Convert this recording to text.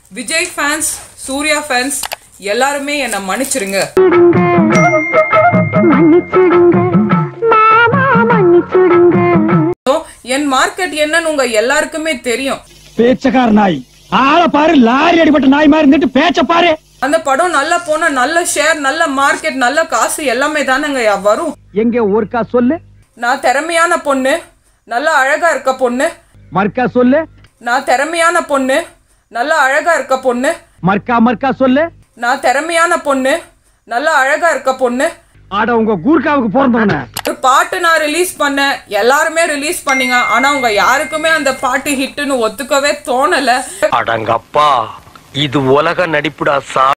Vijay fans Surya fans எல்லாருமே என்னை மன்னிச்சிருங்க மன்னிச்சுடுங்க மாமா மன்னிச்சுடுங்க So, என் மார்க்கெட் என்னன்னு உங்க எல்லாருக்குமே தெரியும் பேச்சக்கார நாய் ஆள பாரு லாரி அடிபட்ட நாய் மாதிரி இருந்துட்டு பேச்ச பாரு அந்த படம் நல்லா போனா நல்ல ஷேர் நல்ல மார்க்கெட் நல்ல காசு எல்லாமே தானங்க வரும் எங்க ஒருக்கா சொல்லு நான் திறமையான பொண்ணு நல்லா அழகா இருக்க பொண்ணு மர்க்கா சொல்லு நான் திறமையான பொண்ணு நல்லா அழகா இருக்க பொண்ணு மர்க்கா மர்க்கா சொல்லு நான் திறமையான பொண்ணு நல்லா அழகா இருக்க பொண்ணு ஆட உங்க கூர்க்காவுக்கு பிறந்தவன ஒரு பாட்டு நான் ரிலீஸ் பண்ணேன் எல்லாருமே ரிலீஸ் பண்ணீங்க ஆனா உங்க யாருக்குமே அந்த பாட்டு ஹிட்னு ஒத்துக்கவே தோணல அடங்கப்பா இது உலக நடிப்புடா சா